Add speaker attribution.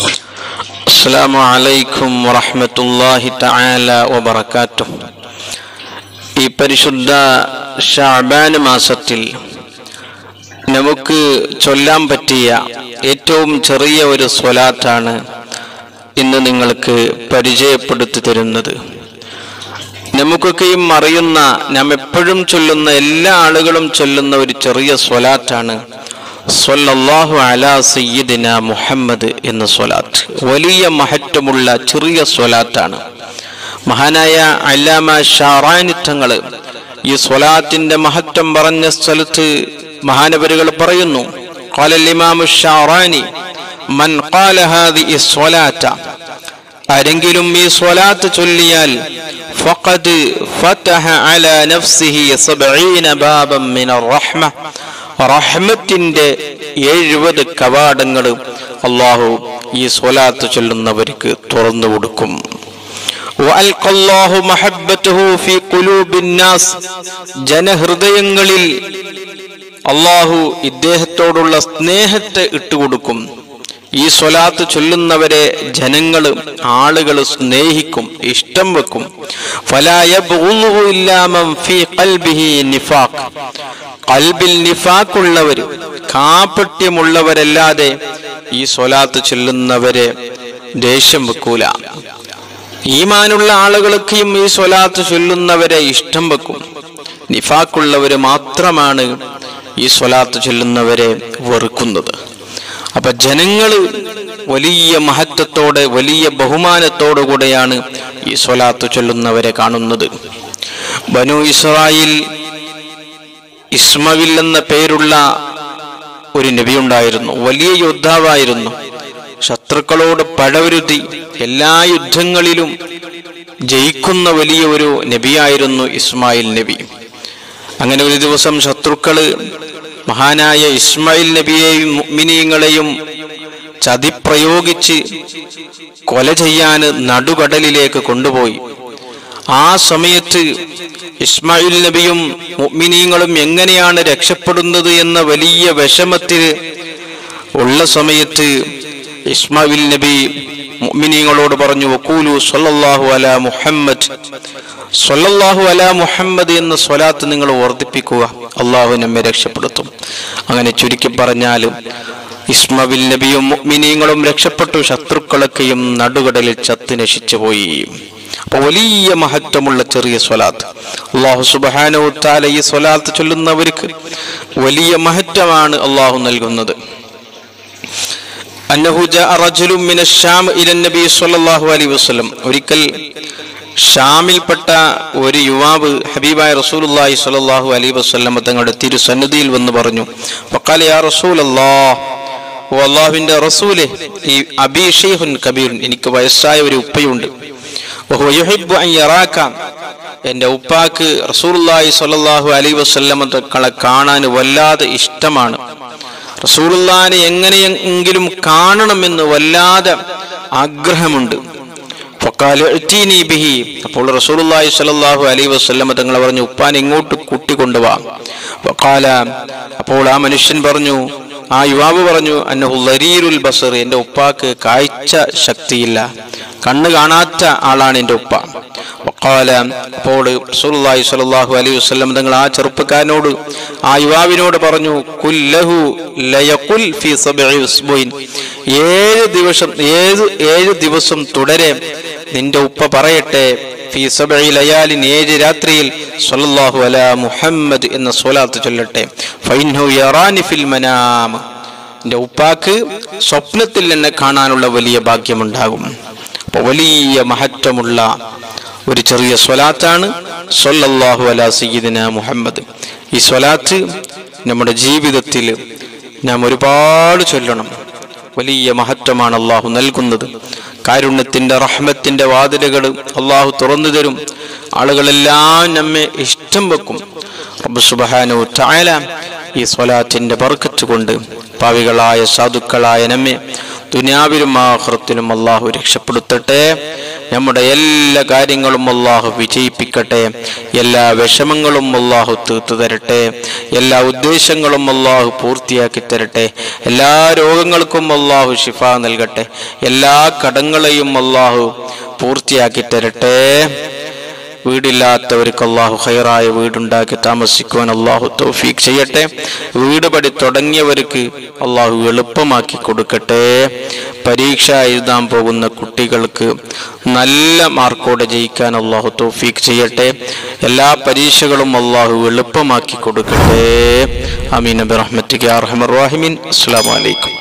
Speaker 1: السلام عليكم ورحمة الله تعالى وبركاته ഈ പരിശുദ്ധ ഷാബാൻ മാസത്തിൽ നമുക്ക് ചൊല്ലാൻ പറ്റിയ ഏറ്റവും ചെറിയ ഒരു സ്വലാത്താണ് ഇന്ന് നിങ്ങൾക്ക് പരിചയപ്പെടുത്തി തരുന്നത് നമുക്കൊക്കെയും അറിയുന്ന നാം എപ്പോഴും ചൊല്ലുന്ന എല്ലാ ആളുകളും ചൊല്ലുന്ന ഒരു ചെറിയ സ്വലാത്താണ് സ്വല്ലല്ലാഹു അലാ സയ്യിദിന മുഹമ്മദ് എന്ന സ്വലാത്ത് വലിയ മഹത്വമുള്ള ചെറിയ സ്വലാത്താണ് മഹാനായ അല്ലാമ ഷാറാനി തങ്ങള് ഈ സ്വലാത്തിന്റെ മഹത്വം പറഞ്ഞ സ്ഥലത്ത് മഹാനവരുകൾ പറയുന്നു قال الإمام الشعراني من قال هذه الصلاة ആരെങ്കിലും ഈ സ്വലാത്ത് ചൊല്ലിയാൽ ഫഖദ് ഫതഹ അലാ നഫ്സിഹി സബഈന ബാബൻ മിനർ റഹ്മ റഹ്മത്തിന്റെ എഴുപത് കവാടങ്ങൾ അള്ളാഹു ഈ സ്വലാത്ത് ചൊല്ലുന്നവർക്ക് തുറന്നു കൊടുക്കും وألقى الله محبته في قلوب الناس ജനഹൃദയങ്ങളിൽ അള്ളാഹു ഇദ്ദേഹത്തോടുള്ള സ്നേഹത്തെ ഇട്ടുകൊടുക്കും ഈ സ്വലാത്ത് ചൊല്ലുന്നവരെ ജനങ്ങൾ ആളുകൾ സ്നേഹിക്കും ഇഷ്ടം വെക്കും കൽബിൽ നിഫാക്കുള്ളവർ കാപട്യമുള്ളവരല്ലാതെ ഈ സ്വലാത്ത് ചൊല്ലുന്നവരെ ദേഷ്യം വെക്കൂല ഈമാനുള്ള ആളുകൾക്കും ഈ സ്വലാത്ത് ചൊല്ലുന്നവരെ ഇഷ്ടം വെക്കും നിഫാക്കുള്ളവര് മാത്രമാണ് ഈ സ്വലാത്ത് ചൊല്ലുന്നവരെ വെറുക്കുന്നത് അപ്പൊ ജനങ്ങൾ വലിയ മഹത്വത്തോടെ വലിയ ബഹുമാനത്തോടു കൂടെയാണ് ഈ സ്വലാത്ത് ചൊല്ലുന്നവരെ കാണുന്നത് ബനു ഇസ്രായേൽ ഇസ്മവിൽ എന്ന പേരുള്ള ഒരു നബി ഉണ്ടായിരുന്നു വലിയ യോദ്ധാവായിരുന്നു ശത്രുക്കളോട് പടവരുതി എല്ലാ യുദ്ധങ്ങളിലും ജയിക്കുന്ന വലിയ ഒരു നബിയായിരുന്നു ഇസ്മായിൽ നബി അങ്ങനെ ഒരു ദിവസം ശത്രുക്കള് മഹാനായ ഇസ്മായിൽ നബിയെയും മുഅ്മിനീങ്ങളെയും ചതിപ്രയോഗിച്ച് കൊല ചെയ്യാൻ നടുകടലിലേക്ക് കൊണ്ടുപോയി ആ സമയത്ത് ഇസ്മായിൽ നബിയും മുഅ്മിനീങ്ങളും എങ്ങനെയാണ് രക്ഷപ്പെടുന്നത് എന്ന വലിയ വിഷമത്തിൽ ഉള്ള സമയത്ത് ഇസ്മായിൽ നബി മുഅ്മിനീങ്ങളോട് പറഞ്ഞു വക്കൂലു സല്ലല്ലാഹു അലാ മുഹമ്മദ് സല്ലല്ലാഹു അലാ മുഹമ്മദ് എന്ന സ്വലാത്ത് നിങ്ങൾ വർദ്ധിപ്പിക്കുക അള്ളാഹു നമ്മെ രക്ഷപ്പെടുത്തും അങ്ങനെ ചുരുക്കി പറഞ്ഞാൽ ഇസ്മവിൽ നബിയും മുഅ്മിനീങ്ങളും രക്ഷപ്പെട്ടു ശത്രുക്കളൊക്കെയും നടുകടലിൽ ചത്ത് നശിച്ചു പോയി അപ്പൊ വലിയ മഹത്വമുള്ള ചെറിയ സ്വലാത്ത് അള്ളാഹു സുബാനു താല ഈ സ്വലാത്ത് ചൊല്ലുന്നവർക്ക് വലിയ മഹത്വമാണ് അള്ളാഹു നൽകുന്നത് അന്നഹു ജാഅ റജുലുൻ മിന ശാം ഇല നബി സ്വല്ലല്ലാഹു അലൈഹി വസല്ലം ഒരിക്കൽ ഷാമിൽപ്പെട്ട ഒരു യുവാവ് ഹബീബായ റസൂലുള്ളാഹി സ്വല്ലല്ലാഹു അലൈഹി വസല്ലം തങ്ങളുടെ തിരുസന്നിധിയിൽ വന്ന് പറഞ്ഞു വഖാല യാ റസൂലല്ലാഹ് ഓ അള്ളാഹുവിന്റെ റസൂലെ ഈ അബീ ഷെയ്ഖുൻ കബീർ എനിക്ക് വയസ്സായ ഒരു ഉപ്പയുണ്ട് വഹുവ യുഹിബ്ബു അൻ യറാക എന്റെ ഉപ്പാക്ക് റസൂലുള്ളാഹി സ്വല്ലല്ലാഹു അലൈഹി വസല്ലം തങ്ങളെ കാണാൻ വല്ലാതെ ഇഷ്ടമാണ് റസൂലുള്ളാനെ എങ്ങനെയെങ്കിലും കാണണമെന്ന് വല്ലാതെ ആഗ്രഹമുണ്ട് ബിഹി അപ്പോൾ റസൂലുള്ളാഹി സ്വല്ലല്ലാഹു അലൈഹി വസല്ലം തങ്ങൾ പറഞ്ഞു ഉപ്പാൻ ഇങ്ങോട്ട് കൂട്ടിക്കൊണ്ടുവാ വഖാല അപ്പോൾ ആ മനുഷ്യൻ പറഞ്ഞു ആ യുവാവ് പറഞ്ഞു അന്നഹു ലരീരുൽ ബസർ എൻ്റെ ഉപ്പാക്ക് കാഴ്ച ശക്തിയില്ല കണ്ണ് കാണാത്ത ആളാണ് എൻ്റെ ഉപ്പ വഖാല അപ്പോൾ റസൂലുള്ളാഹി സ്വല്ലല്ലാഹു അലൈഹി വസല്ലം തങ്ങൾ ആ ചെറുപ്പക്കാരനോട് ആ യുവാവിനോട് പറഞ്ഞു കുല്ലഹു ലയഖുൽ ഫീ സബ്ഇ ഉസ്ബുയിൻ ഏഴ് ദിവസം ഏഴ് ഏഴ് ദിവസം തുടരെ നിന്റെ ഉപ്പ പറയട്ടെ ഫീ സബ്ഇ ലയാലിൻ ഏഴ് രാത്രിയിൽ സ്വല്ലല്ലാഹു അലാ മുഹമ്മദ് എന്ന സ്വലാത്ത് ചൊല്ലട്ടെ ഫൈൻഹു യറാനി ഫിൽ മനാം എൻ്റെ ഉപ്പാക്ക് സ്വപ്നത്തിൽ എന്നെ കാണാനുള്ള വലിയ ഭാഗ്യമുണ്ടാകും അപ്പോൾ വലിയ മഹത്വമുള്ള ഒരു ചെറിയ സ്വലാത്താണ് സൊല്ലാഹു അലാ സയ്യിദിന മുഹമ്മദ് ഈ സ്വലാത്ത് നമ്മുടെ ജീവിതത്തിൽ നാം ഒരുപാട് ചൊല്ലണം വലിയ മഹത്വമാണ് അള്ളാഹു നൽകുന്നത് കാരുണ്യത്തിന്റെ റഹ്മത്തിന്റെ വാതിലുകൾ അള്ളാഹു തുറന്നു തരും ആളുകളെല്ലാം നമ്മെ ഇഷ്ടം വെക്കും റബ്ബ് സുബ്ഹാനഹു തആല ഈ സ്വലാത്തിന്റെ ബർക്കത്ത് കൊണ്ട് പാവികളായ സാധുക്കളായ നമ്മെ ദുനിയാവിലും ആഹ്റത്തിലും അള്ളാഹു രക്ഷപ്പെടുത്തട്ടെ നമ്മുടെ എല്ലാ കാര്യങ്ങളും അള്ളാഹു വിജയിപ്പിക്കട്ടെ എല്ലാ വിഷമങ്ങളും അള്ളാഹു തീർത്തു തരട്ടെ എല്ലാ ഉദ്ദേശങ്ങളും അള്ളാഹു പൂർത്തിയാക്കി തരട്ടെ എല്ലാ രോഗങ്ങൾക്കും അള്ളാഹു ഷിഫ നൽകട്ടെ എല്ലാ കടങ്ങളെയും അള്ളാഹു പൂർത്തിയാക്കി തരട്ടെ വീടില്ലാത്തവർക്ക് അള്ളാഹു ഹൈറായ വീടുണ്ടാക്കി താമസിക്കുവാൻ അള്ളാഹു തൗഫീഖ് ചെയ്യട്ടെ വീട് പടി തുടങ്ങിയവർക്ക് അള്ളാഹു എളുപ്പമാക്കി കൊടുക്കട്ടെ പരീക്ഷ എഴുതാൻ പോകുന്ന കുട്ടികൾക്ക് നല്ല മാർക്കോടെ ജയിക്കാൻ അള്ളാഹു തൗഫീഖ് ചെയ്യട്ടെ എല്ലാ പരീക്ഷകളും അള്ളാഹു എളുപ്പമാക്കി കൊടുക്കട്ടെ അമീൻ അബി റഹ്മത്തിക്ക് അർഹമർ റാഹിമീൻ അസ്സാം വലൈക്കും